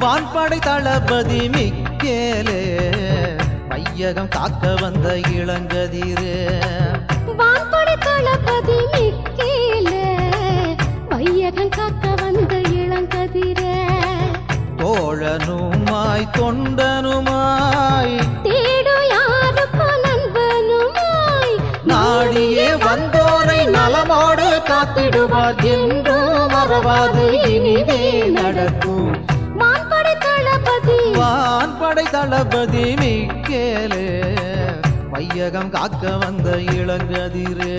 வான்படை தளபதி மிக்கேலே வையகம் காக்க வந்த இளங்கதிரே வான்படை தளபதி மிக்கேல வையகம் காக்க வந்த இளங்கதிர தோழனுமாய் தொண்டனுமாய் தேடு யாருக்கோ நண்பனுமாய் நாடியே வந்தோரை நலமோடு காத்திடுவார் என்றும் மறவாது இனிதே நடக்கும் வான்படை தளபதி வான்படை தளபதி மிக்கேலே வையகம் காக்க வந்த இளங்கதிரே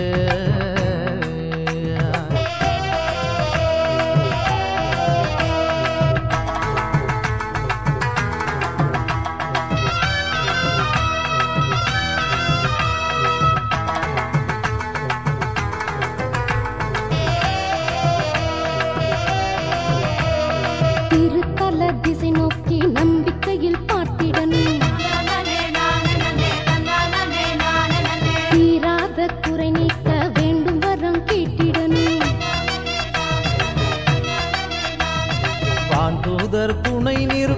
திருத்தல திசை நோக்கி நம்பிக்கையில் பார்த்திடணும் தீராத குறை நீக்க வேண்டும் வரம் கேட்டிடணும் வான்தூதர் துணை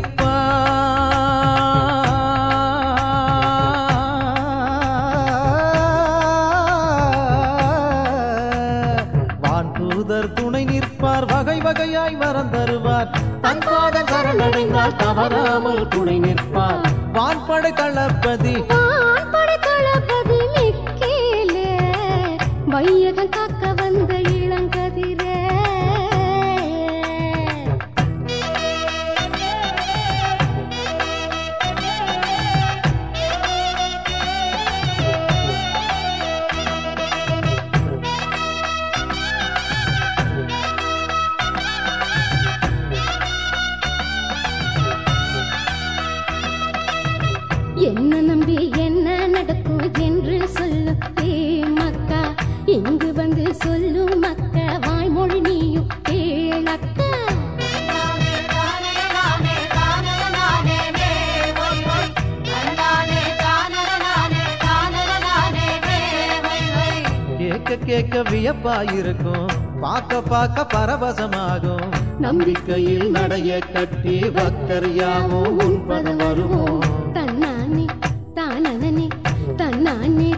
நிற்பார் வான்தூதர் துணை நிற்பார் வகை வகையாய் வரம் தருவார் தன் பாதம் சரணடைந்தால் தவறாமல் துணை நிற்பார் வான்படை தளபதி வான்படை தளபதி மிக்கேல வையகம் காக்க வந்த இளங்கதிரே என்ன நம்பி என்ன நடக்கும் என்று சொல்லும் ஏ மக்கா இங்கு வந்து சொல்லும் மக்கா வாய்மொழி நீயும் கேளக்கா கேட்க கேட்க வியப்பாயிருக்கும் பார்க்க பார்க்க பரவசமாகும் நம்பிக்கையில் நடைய கட்டி பக்தர் யாவும் உன்பதம் வருவோம் தன்னானே தானனே தன்னானே